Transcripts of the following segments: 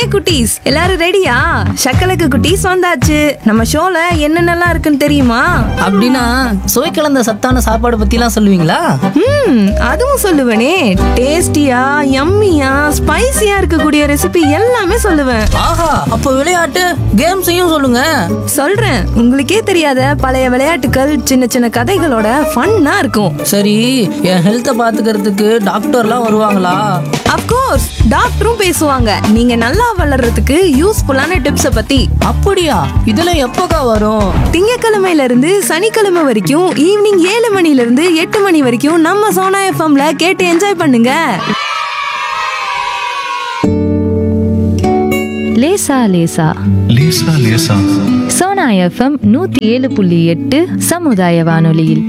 hi குட்டீஸ் எல்லாரும் ரெடியா சக்கலக்கு குட்டீஸ் வந்தாச்சு நம்ம ஷோல என்னென்னலாம் இருக்குன்னு தெரியுமா அப்படின்னா சுவை கலந்த சத்தான சாப்பாடு பத்திலாம் சொல்லுவீங்களா ம் அதுவும் சொல்லுவேனே டேஸ்டியா யம்மியா ஸ்பைசியா இருக்கக்கூடிய ரெசிபி எல்லாமே சொல்லுவேன் ஆஹா அப்போ விளையாட்டு கேம்ஸையும் சொல்லுங்க சொல்றேன் உங்களுக்கே தெரியாத பழைய விளையாட்டுகள் சின்ன சின்ன கதைகளோட ஃபன்னா இருக்கும் சரி என் ஹெல்த்தை பாத்துக்கிறதுக்கு டாக்டர்லாம் வருவாங்களா அப்கோர்ஸ் டாக்டரும் பேசுவாங்க நீங்க நல்லா வளர்றதுக்கு யூஸ்ஃபுல்லான டிப்ஸை பத்தி அப்படியா இதெல்லாம் எப்போக்கா வரும் திங்கக்கிழமையில இருந்து சனிக்கிழமை வரைக்கும் ஈவினிங் ஏழு மணில இருந்து எட்டு மணி வரைக்கும் நம்ம சோனா எஃப்எம்ல கேட்டு என்ஜாய் பண்ணுங்க லேசா லேசா லேசா லேசா சோனா எஃப்எம் நூத்தி ஏழு புள்ளி எட்டு சமுதாய வானொலியில்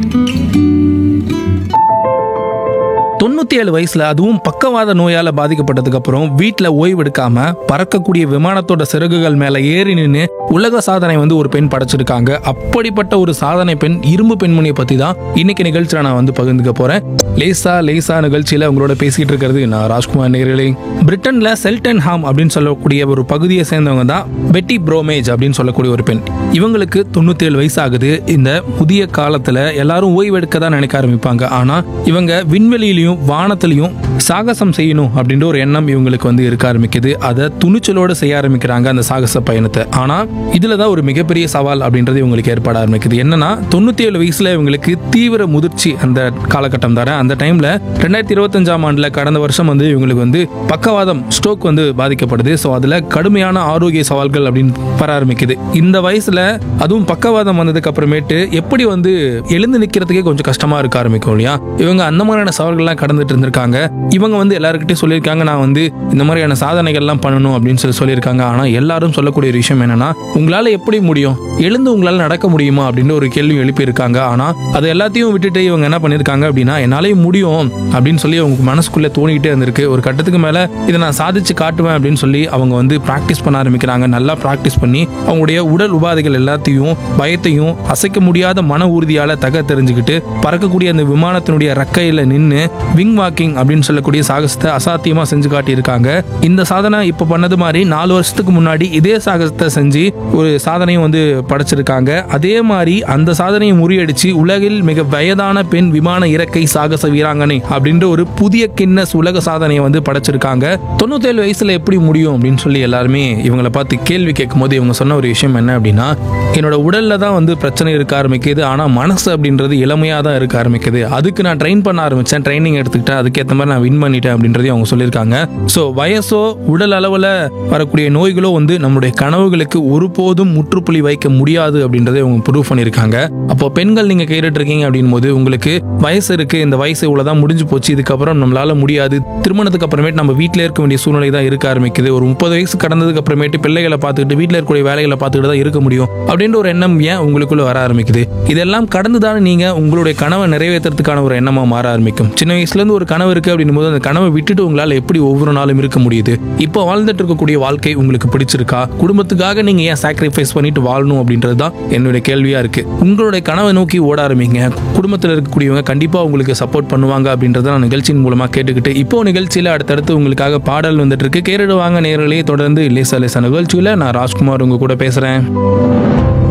தொண்ணூத்தி ஏழு வயசுல அதுவும் பக்கவாத நோயால பாதிக்கப்பட்டதுக்கு அப்புறம் வீட்டுல ஓய்வு எடுக்காம பறக்கக்கூடிய விமானத்தோட சிறகுகள் மேல ஏறி நின்று உலக சாதனை வந்து ஒரு பெண் படைச்சிருக்காங்க அப்படிப்பட்ட ஒரு சாதனை பெண் இரும்பு பெண்மணியை பத்தி தான் இன்னைக்கு நிகழ்ச்சியில நான் வந்து பகிர்ந்துக்க போறேன் லேசா லேசா நிகழ்ச்சியில உங்களோட பேசிட்டு இருக்கிறது நான் ராஜ்குமார் நேரலே பிரிட்டன்ல செல்டன் ஹாம் அப்படின்னு சொல்லக்கூடிய ஒரு பகுதியை சேர்ந்தவங்க தான் பெட்டி ப்ரோமேஜ் அப்படின்னு சொல்லக்கூடிய ஒரு பெண் இவங்களுக்கு தொண்ணூத்தி ஏழு வயசு ஆகுது இந்த புதிய காலத்துல எல்லாரும் ஓய்வு எடுக்க தான் நினைக்க ஆரம்பிப்பாங்க ஆனா இவங்க விண்வெளியிலையும் வானத்திலையும் சாகசம் செய்யணும் அப்படின்ற ஒரு எண்ணம் இவங்களுக்கு வந்து இருக்க ஆரம்பிக்குது அதை துணிச்சலோட செய்ய ஆரம்பிக்கிறாங்க அந்த சாகச பயணத்தை ஆனா இதுல தான் ஒரு மிகப்பெரிய சவால் அப்படின்றது இவங்களுக்கு ஏற்பட ஆரம்பிக்குது என்னன்னா தொண்ணூத்தி ஏழு வயசுல இவங்களுக்கு தீவிர முதிர்ச்சி அந்த காலகட்டம் தர அந்த டைம்ல ரெண்டாயிரத்தி இருபத்தஞ்சாம் ஆண்டுல கடந்த வருஷம் வந்து இவங்களுக்கு வந்து பக்கவாதம் ஸ்ட்ரோக் வந்து பாதிக்கப்படுது ஸோ அதுல கடுமையான ஆரோக்கிய சவால்கள் அப்படின்னு வர ஆரம்பிக்குது இந்த வயசுல அதுவும் பக்கவாதம் வந்ததுக்கு அப்புறமேட்டு எப்படி வந்து எழுந்து நிக்கிறதுக்கே கொஞ்சம் கஷ்டமா இருக்க ஆரம்பிக்கும் இல்லையா இவங்க அந்த மாதிரியான சவால்கள்லாம் கடந்துட்டு இருந்திருக்காங்க இவங்க வந்து எல்லாருக்கிட்டையும் சொல்லியிருக்காங்க நான் வந்து இந்த மாதிரியான சாதனைகள்லாம் பண்ணணும் அப்படின்னு சொல்லி சொல்லியிருக்காங்க ஆனா எல்லாரும் சொல்லக்கூடிய ஒரு விஷயம் என்னன்னா உங்களால எப்படி முடியும் எழுந்து உங்களால நடக்க முடியுமா அப்படின்னு ஒரு கேள்வி எழுப்பி இருக்காங்க ஆனா அது எல்லாத்தையும் விட்டுட்டு இவங்க என்ன பண்ணிருக்காங்க அப்படின்னா என்னாலையும் முடியும் அப்படின்னு சொல்லி அவங்க மனசுக்குள்ள தோணிக்கிட்டே இருந்திருக்கு ஒரு கட்டத்துக்கு மேல இதை நான் சாதிச்சு காட்டுவேன் அப்படின்னு சொல்லி அவங்க வந்து பிராக்டிஸ் பண்ண ஆரம்பிக்கிறாங்க நல்லா பிராக்டிஸ் பண்ணி அவங்களுடைய உடல் உபாதைகள் எல்லாத்தையும் பயத்தையும் அசைக்க முடியாத மன உறுதியால தக தெரிஞ்சுக்கிட்டு பறக்கக்கூடிய அந்த விமானத்தினுடைய ரக்கையில நின்று விங் வாக்கிங் அப்படின்னு சொல்லக்கூடிய சாகசத்தை அசாத்தியமா செஞ்சு காட்டியிருக்காங்க இந்த சாதனை இப்ப பண்ணது மாதிரி நாலு வருஷத்துக்கு முன்னாடி இதே சாகசத்தை செஞ்சு ஒரு சாதனையும் வந்து படைச்சிருக்காங்க அதே மாதிரி அந்த சாதனையை முறியடிச்சு உலகில் மிக வயதான பெண் விமான இறக்கை சாகச வீராங்கனை அப்படின்ற ஒரு புதிய கின்னஸ் உலக சாதனையை வந்து படைச்சிருக்காங்க தொண்ணூத்தேழு வயசுல எப்படி முடியும் அப்படின்னு சொல்லி எல்லாருமே இவங்களை பார்த்து கேள்வி கேட்கும்போது இவங்க சொன்ன ஒரு விஷயம் என்ன அப்படின்னா என்னோட உடல்ல தான் வந்து பிரச்சனை இருக்க ஆரம்பிக்குது ஆனா மனசு அப்படின்றது இளமையா தான் இருக்க ஆரம்பிக்குது அதுக்கு நான் ட்ரெயின் பண்ண ஆரம்பிச்சேன் ட்ரைனிங் எடுத்துக்கிட்டேன் அதுக்கேற்ற மாதிரி நான் வின் பண்ணிட்டேன் அப்படின்றதையும் அவங்க சொல்லியிருக்காங்க ஸோ வயசோ உடல் அளவில் வரக்கூடிய நோய்களோ வந்து நம்மளுடைய கனவுகளுக்கு ஒருபோதும் முற்றுப்புள்ளி வைக்க முடியாது அப்படின்றதை அவங்க ப்ரூவ் பண்ணியிருக்காங்க அப்போ பெண்கள் நீங்க கேட்டுட்டு இருக்கீங்க அப்படின் போது உங்களுக்கு வயசு இருக்கு இந்த வயசு இவ்வளவுதான் முடிஞ்சு போச்சு இதுக்கப்புறம் நம்மளால முடியாது திருமணத்துக்கு அப்புறமேட்டு நம்ம வீட்டிலே இருக்க வேண்டிய சூழ்நிலை தான் இருக்க ஆரம்பிக்குது ஒரு முப்பது வயசு கடந்ததுக்கு அப்புறமேட்டு பிள்ளைகளை பார்த்துக்கிட்டு வீட்டில் இருக்கக்கூடிய வேலைகளை பார்த்துக்கிட்டு தான் இருக்க முடியும் அப்படின்ற ஒரு எண்ணம் ஏன் உங்களுக்குள்ள வர ஆரம்பிக்குது இதெல்லாம் கடந்து தான் நீங்க உங்களுடைய கனவை நிறைவேற்றுறதுக்கான ஒரு எண்ணமா மாற ஆரம்பிக்கும் சின்ன வயசுல இருந்து ஒரு கனவு இருக்கு அப்படின்னும் போது அந்த கனவை விட்டுட்டு உங்களால எப்படி ஒவ்வொரு நாளும் இருக்க முடியுது இப்போ வாழ்ந்துட்டு இருக்கக்கூடிய வாழ்க்கை உங்களுக்கு பிடிச்சிருக்கா குடும்பத்துக்காக நீங்க ஏன் சாக்ரிஃபைஸ் பண்ணிட்டு வாழணும் அப்படின்றது தான் என்னுடைய கேள்வியா இருக்கு உங்களுடைய கனவை நோக்கி ஓட ஆரம்பிங்க குடும்பத்தில் இருக்கக்கூடியவங்க கண்டிப்பா உங்களுக்கு சப்போர்ட் பண்ணுவாங்க அப்படின்றத நான் நிகழ்ச்சியின் மூலமா கேட்டுக்கிட்டு இப்போ நிகழ்ச்சியில அடுத்தடுத்து உங்களுக்காக பாடல் வந்துட்டு இருக்கு கேட்டுடுவாங்க நேரலையே தொடர்ந்து லேசா லேசா நிகழ்ச்சியில நான் ராஜ்குமார் உங்க கூட பேசுறேன்